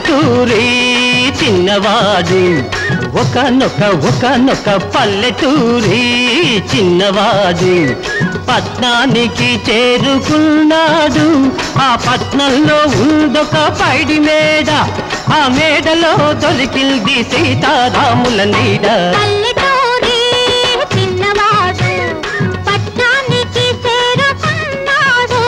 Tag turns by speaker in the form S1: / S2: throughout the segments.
S1: పల్లెటూరి చిన్నవాడు ఒకనొక ఒకనొక పల్లెటూరి చిన్నవాడు పట్నానికి చేరుకున్నాడు ఆ పట్నంలో ఉందొక పైడి మేడ ఆ మేడలో దొరికింది సీతారాముల నీడ
S2: పల్లెటూరి చిన్నవాడు పట్నానికి చేరుకున్నాడు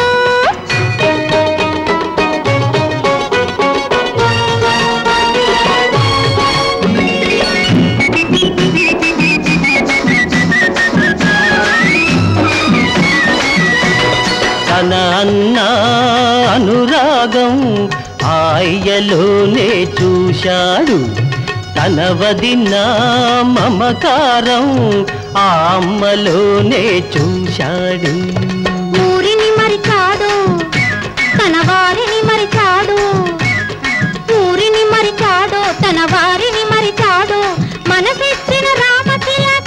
S1: తన అన్న అనురాగం ఆయలోనే చూశాడు తన వదిన మమకారం ఆ అమ్మలోనే చూశాడు
S2: ఊరిని మరిచాడు తన వారిని మరిచాడు ఊరిని మరిచాడు తన వారిని మరిచాడు మనసిచ్చిన రామతిలక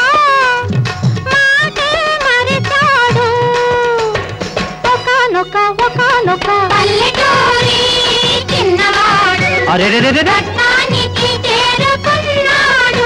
S2: మాటే మరిచాడు ఒకనొక ఒకనొక పల్లెటూరి చిన్నవాడు
S1: అరే
S2: పట్నానికి చేరుకున్నాడు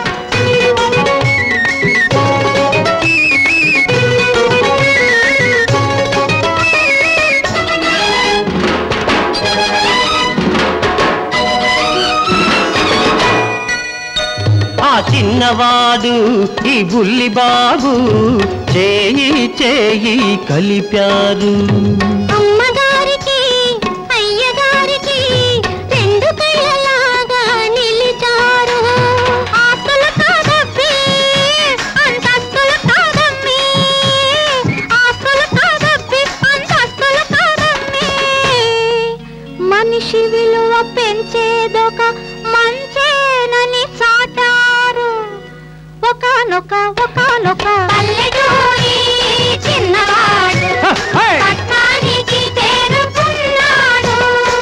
S1: ఆ చిన్నవాడు ఈ బుల్లి బాబు చేయి చేయి కలిపారు
S2: అమ్మగారికి అయ్యగారికి రెండు కళ్ళలాగా నిలిచారు ఆస్తులు కాదబ్బి అంతస్తులు కాదమ్మి ఆస్తులు కాదబ్బి అంతస్తులు కాదమ్మి మనిషి విలువ పెంచేదొక మంచేనని చాటారు ఒకనొక ఒకనొక పల్లెటూరి చిన్నవాడు
S1: హ, హే!
S2: పట్నానికి చేరుకున్నాడు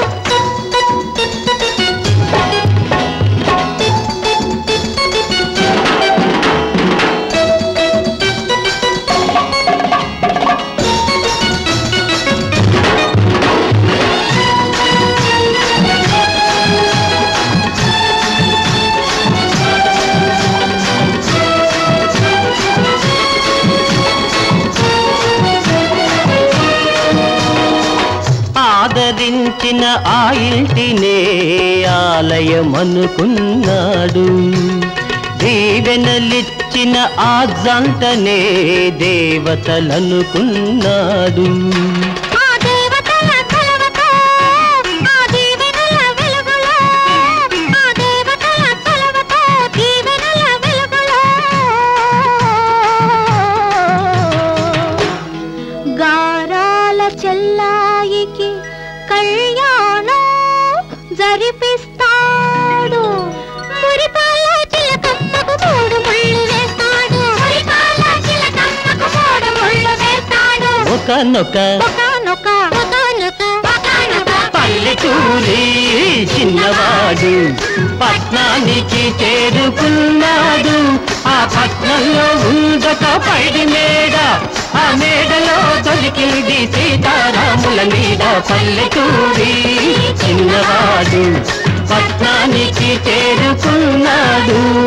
S1: ఆదరించిన ఆ ఇంటినే ఆలయమనుకున్నాడు దీవెనలిచ్చిన ఆ జంటనే దేవతలనుకున్నాడు
S2: ఆ దేవతల కొలవతో ఆ దీవెనల వెలుగులో ఆ దేవతల కొలవతో దీవెనల వెలుగులో గారాల చెల్లాయికి కళ్యాణం జరిపిస్తాడు మురిపాల చిలకమ్మకు మూడు ముళ్ళు వేస్తాడు మురిపాల చిలకమ్మకు మూడు ముళ్ళు వేస్తాడు
S1: ఒకనొక
S2: ఒకనొక ఒకనొక ఒకనొక
S1: పల్లెటూరి చిన్నవాడు పట్నానికి చేరుకున్నాడు ఆ పట్నంలో ఉందొక పైడి మేడ ఆ మేడలో దొరికింది సీతారాముల నీడ పల్లెటూరి చిన్నవాడు పట్నానికి చేరుకున్నాడు